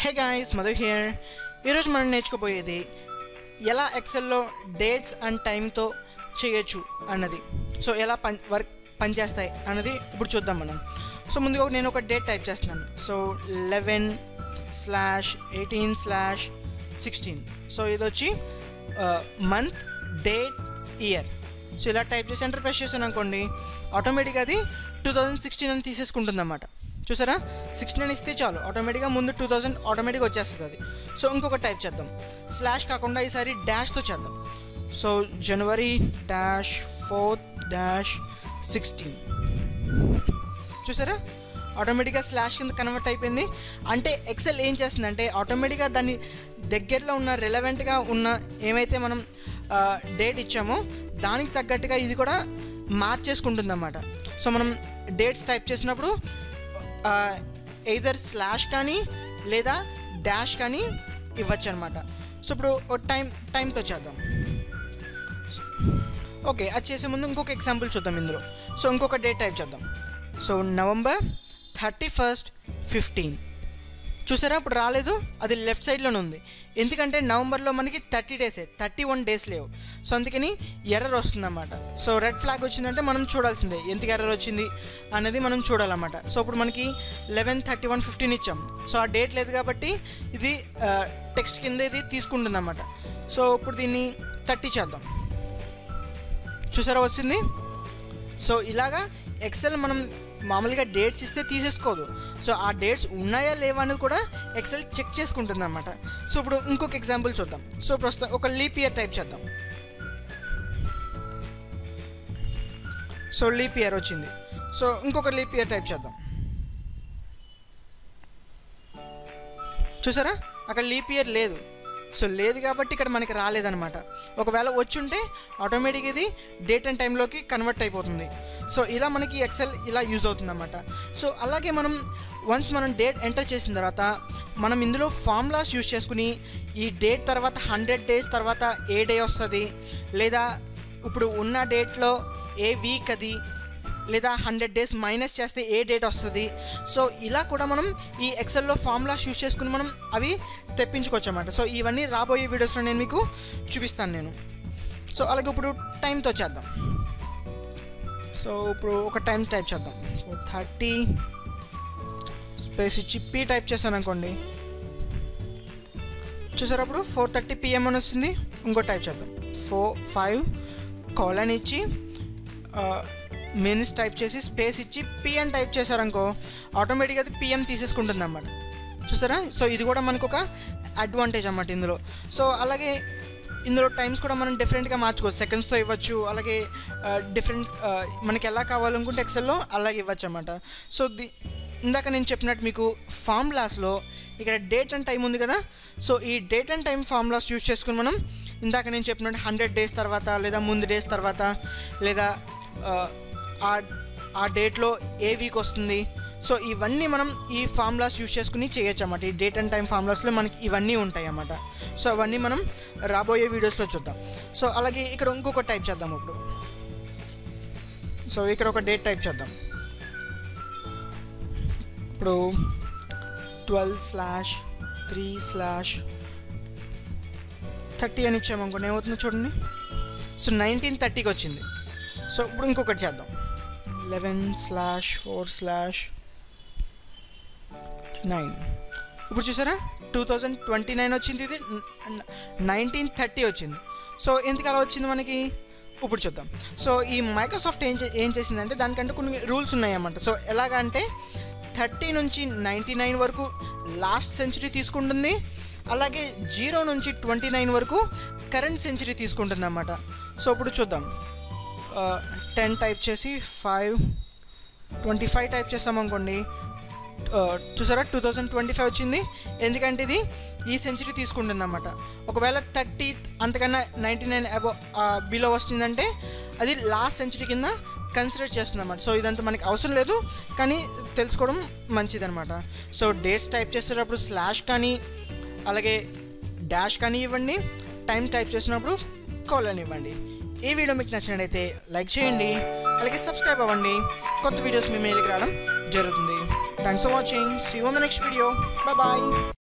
hey guys Madhu here ఈరోజు మనం నేర్చుకోబోయేది ఎలా ఎక్సెల్లో డేట్స్ అండ్ టైంతో చేయొచ్చు అన్నది సో ఎలా పని వర్క్ పనిచేస్తాయి అన్నది ఇప్పుడు చూద్దాం మనం సో ముందుగా నేను ఒక డేట్ టైప్ చేస్తున్నాను so eleven slash eighteen slash sixteen so ఇది వచ్చి మంత్ డేట్ ఇయర్ సో ఇలా టైప్ చేసి ఎంటర్ ప్రెస్ చేశాను అనుకోండి ఆటోమేటిక్గా అది టూ థౌజండ్ సిక్స్టీన్ అని తీసేసుకుంటుంది అన్నమాట చూసారా సిక్స్టీన్ అని ఇస్తే చాలు ఆటోమేటిక్గా ముందు టూ థౌజండ్ ఆటోమేటిక్గా వచ్చేస్తుంది అది సో ఇంకొక టైప్ చేద్దాం స్లాష్ కాకుండా ఈసారి డాష్తో చేద్దాం so January dash fourth dash sixteen చూసారా ఆటోమేటిక్గా స్లాష్ కింద కన్వర్ట్ అయిపోయింది అంటే ఎక్సెల్ ఏం చేస్తుందంటే ఆటోమేటిక్గా దాని దగ్గరలో ఉన్న రిలవెంట్గా ఉన్న ఏమైతే మనం డేట్ ఇచ్చామో దానికి తగ్గట్టుగా ఇది కూడా మార్చేసుకుంటుంది అన్నమాట సో మనం డేట్స్ టైప్ చేసినప్పుడు ఎయిదర్ స్లాష్ కానీ లేదా డాష్ కానీ ఇవ్వచ్చు అనమాట సో ఇప్పుడు ఒక టైం టైంతో చేద్దాం ఓకే అది చేసే ముందు ఇంకొక ఎగ్జాంపుల్ చూద్దాం ఇందులో సో ఇంకొక డేట్ టైప్ చేద్దాం so November thirty first fifteen చూసారా ఇప్పుడు రాలేదు అది లెఫ్ట్ సైడ్లోనే ఉంది ఎందుకంటే నవంబర్లో మనకి థర్టీ డేసే థర్టీ వన్ డేస్ లేవు సో అందుకని ఎర్రర్ వస్తుందన్నమాట సో రెడ్ ఫ్లాగ్ వచ్చిందంటే మనం చూడాల్సిందే ఎందుకు ఎర్రర్ వచ్చింది అనేది మనం చూడాలన్నమాట సో ఇప్పుడు మనకి లెవెన్ థర్టీ వన్ ఫిఫ్టీన్ ఇచ్చాం సో ఆ డేట్ లేదు కాబట్టి ఇది టెక్స్ట్ కింద ఇది తీసుకుంటుందన్నమాట సో ఇప్పుడు దీన్ని థర్టీ చేద్దాం చూసారా వచ్చింది సో ఇలాగా ఎక్సెల్ మనం మామూలుగా డేట్స్ ఇస్తే తీసేసుకోదు సో ఆ డేట్స్ ఉన్నాయా లేవా అని కూడా ఎక్సెల్ చెక్ చేసుకుంటుంది అనమాట సో ఇప్పుడు ఇంకొక ఎగ్జాంపుల్ చూద్దాం సో ప్రస్తుతం ఒక లీప్ ఇయర్ టైప్ చేద్దాం సో లీప్ ఇయర్ వచ్చింది సో ఇంకొక లీప్ ఇయర్ టైప్ చేద్దాం చూసారా అక్కడ లీప్ ఇయర్ లేదు సో లేదు కాబట్టి ఇక్కడ మనకి రాలేదనమాట ఒకవేళ వచ్చుంటే ఆటోమేటిక్ ఇది డేట్ అండ్ టైంలోకి కన్వర్ట్ అయిపోతుంది సో ఇలా మనకి ఎక్సెల్ ఇలా యూజ్ అవుతుంది అనమాట సో అలాగే మనం వన్స్ మనం డేట్ ఎంటర్ చేసిన తర్వాత మనం ఇందులో ఫార్ములాస్ యూజ్ చేసుకుని ఈ డేట్ తర్వాత హండ్రెడ్ డేస్ తర్వాత ఏ డే వస్తుంది లేదా ఇప్పుడు ఉన్న డేట్లో ఏ వీక్ అది లేదా హండ్రెడ్ డేస్ మైనస్ చేస్తే ఏ డేట్ వస్తుంది సో ఇలా కూడా మనం ఈ ఎక్సెల్లో ఫార్ములాస్ యూస్ చేసుకుని మనం అవి తెప్పించుకోవచ్చు అన్నమాట సో ఇవన్నీ రాబోయే వీడియోస్లో నేను మీకు చూపిస్తాను నేను సో అలాగే ఇప్పుడు టైంతో చేద్దాం సో ఇప్పుడు ఒక టైం టైప్ చేద్దాం సో థర్టీ స్పేస్ ఇచ్చి పీ టైప్ చేస్తాను అనుకోండి చూసారు అప్పుడు ఫోర్ థర్టీ పిఎం అని వస్తుంది ఇంకో టైప్ చేద్దాం ఫోర్ ఫైవ్ కాలన్ ఇచ్చి మినిట్స్ టైప్ చేసి స్పేస్ ఇచ్చి పిఎన్ టైప్ చేశారనుకో ఆటోమేటిక్గా అది పిఎం తీసేసుకుంటుంది అన్నమాట చూసారా సో ఇది కూడా మనకు ఒక అడ్వాంటేజ్ అన్నమాట ఇందులో సో అలాగే ఇందులో టైమ్స్ కూడా మనం డిఫరెంట్గా మార్చుకోవచ్చు సెకండ్స్తో ఇవ్వచ్చు అలాగే డిఫరెంట్ మనకి ఎలా కావాలనుకుంటే ఎక్సెల్లో అలాగే ఇవ్వచ్చు అన్నమాట సో ది ఇందాక నేను చెప్పినట్టు మీకు ఫార్ములాస్లో ఇక్కడ డేట్ అండ్ టైం ఉంది కదా సో ఈ date and time formulas use చేసుకుని మనం ఇందాక నేను చెప్పినట్టు హండ్రెడ్ డేస్ తర్వాత లేదా ముందు డేస్ తర్వాత లేదా ఆ డేట్లో ఏ వీక్ వస్తుంది సో ఇవన్నీ మనం ఈ ఫార్ములాస్ యూజ్ చేసుకుని చేయొచ్చు అన్నమాట ఈ డేట్ అండ్ టైం ఫార్ములాస్లో మనకి ఇవన్నీ ఉంటాయి అన్నమాట సో అవన్నీ మనం రాబోయే వీడియోస్లో చూద్దాం సో అలాగే ఇక్కడ ఇంకొక టైప్ చేద్దాం ఇప్పుడు సో ఇక్కడ ఒక డేట్ టైప్ చేద్దాం ఇప్పుడు twelve slash three slash thirty అని ఇచ్చామనుకోండి ఏమవుతుందో చూడండి సో నైన్టీన్ థర్టీకి వచ్చింది సో ఇప్పుడు ఇంకొకటి చేద్దాం eleven slash four slash nine ఇప్పుడు చూసారా టూ థౌజండ్ ట్వంటీ నైన్ వచ్చింది ఇది నైన్టీన్ థర్టీ వచ్చింది సో ఎందుకు అలా వచ్చింది మనకి ఇప్పుడు చూద్దాం సో ఈ మైక్రోసాఫ్ట్ ఏం ఏం చేసిందంటే దానికంటే కొన్ని రూల్స్ ఉన్నాయన్నమాట సో ఎలాగంటే థర్టీ నుంచి నైంటీ నైన్ వరకు లాస్ట్ సెంచరీ తీసుకుంటుంది అలాగే జీరో నుంచి ట్వంటీ నైన్ వరకు కరెంట్ సెంచరీ తీసుకుంటుంది అన్నమాట సో ఇప్పుడు చూద్దాం టెన్ టైప్ చేసి ఫైవ్ ట్వంటీ ఫైవ్ టైప్ చేస్తామనుకోండి చూసారా టూ థౌజండ్ ట్వంటీ ఫైవ్ వచ్చింది ఎందుకంటే ఇది ఈ సెంచరీ తీసుకుంటుంది అనమాట ఒకవేళ థర్టీ అంతకన్నా నైంటీ నైన్ అబో బిలో వస్తుందంటే అది లాస్ట్ సెంచరీ కింద కన్సిడర్ చేస్తుంది అనమాట సో ఇదంతా మనకి అవసరం లేదు కానీ తెలుసుకోవడం మంచిదనమాట సో డేట్స్ టైప్ చేసేటప్పుడు స్లాష్ కానీ అలాగే డాష్ కానీ ఇవ్వండి టైం టైప్ చేసినప్పుడు కాల్ అని ఇవ్వండి ఈ వీడియో మీకు నచ్చినట్లయితే లైక్ చేయండి అలాగే సబ్స్క్రైబ్ అవ్వండి కొత్త వీడియోస్ మీ మెయిల్కి రావడం జరుగుతుంది thanks for watching see on the next video bye bye